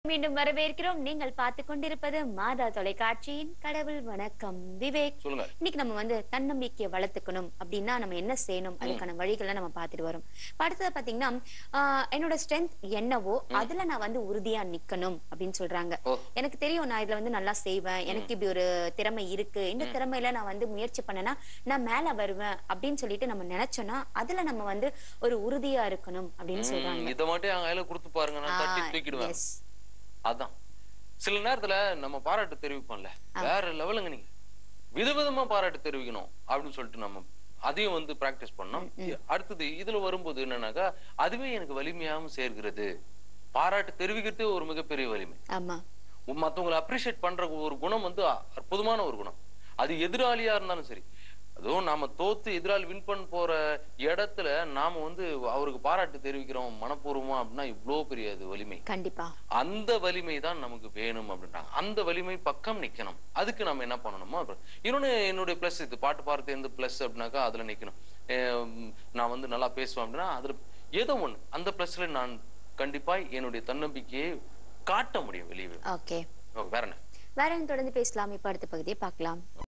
மீண்டும் வரவேற்கிறோம் நீங்கள் பார்த்து கொண்டிருப்பது மாதா தொலைக்காட்சியின் கடவுள் வணக்கம் விவேக் சொல்லுங்க இன்னைக்கு நம்ம வந்து தன்னம்பிக்கையை வளர்த்துக்கணும் அப்படின்னா நம்ம என்ன செய்யணும் அதுக்கான வழிகளை நம்ம பார்த்துட்டு வரோம் இப்ப அடுத்தது பாத்தீங்கன்னா ஆஹ், என்னோட ஸ்ட்ரென்த் என்னவோ அதுல நான் வந்து உறுதியா நிக்கணும் அப்படின்னு சொல்றாங்க ஓ. எனக்கு தெரியும் நான் இதுல வந்து நல்லா செய்வேன் எனக்கு இப்படி ஒரு திறமை இருக்கு இந்த திறமையில நான் வந்து முயற்சி பண்ணேன்னா நான் மேல வருவேன் அப்படின்னு சொல்லிட்டு நம்ம நினைச்சோம்னா அதுல நம்ம வந்து ஒரு உறுதியா இருக்கணும் அப்படின்னு சொல்றாங்க ம், இத மட்டும் என் கையில கொடுத்து பாருங்க நான் தட்டி ஆஹ், தூக்கிடுவேன் yes. அதான் சில நேரத்துல நம்ம பாராட்டு தெரிவிப்போம்ல வேற லெவலுங்க நீங்க விதவிதமா பாராட்டு தெரிவிக்கணும் அப்படின்னு சொல்லிட்டு நம்ம அதையும் வந்து பிராக்டிஸ் பண்ணோம் அடுத்தது இதுல வரும்போது என்னன்னாக்கா அதுவே எனக்கு வலிமையாகவும் சேர்கிறது பாராட்டு தெரிவிக்கிறதே ஒரு மிகப்பெரிய வலிமை ஆமா மத்தவங்களை அப்ரிஷியேட் பண்ற ஒரு குணம் வந்து அ- அற்புதமான ஒரு குணம் அது எதிராளியா இருந்தாலும் சரி அதுவும் நாம தோத்து எதிராளி வின் பண்ண போற இடத்துல நாம வந்து அவருக்கு பாராட்டு தெரிவிக்கிறோம் மனப்பூர்வமா அப்படின்னா இவ்வளவு பெரிய அது வலிமை கண்டிப்பா அந்த வலிமை தான் நமக்கு வேணும் அப்படின்றாங்க அந்த வலிமை பக்கம் நிக்கணும் அதுக்கு நம்ம என்ன பண்ணணுமோ அப்புறம் இன்னொன்னு என்னுடைய பிளஸ் இது பாட்டு பாடுறது எந்த பிளஸ் அப்படின்னாக்கா அதுல நிக்கணும் அஹ் நான் வந்து நல்லா பேசுவேன் அப்படின்னா அதுல ஏதோ ஒண்ணு அந்த பிளஸ்ல நான் கண்டிப்பா என்னுடைய தன்னம்பிக்கையை காட்ட முடியும் வெளியே ஓகே வேற என்ன வேற என்ன தொடர்ந்து பேசலாம் இப்ப அடுத்த பகுதியை பார்க்கலாம்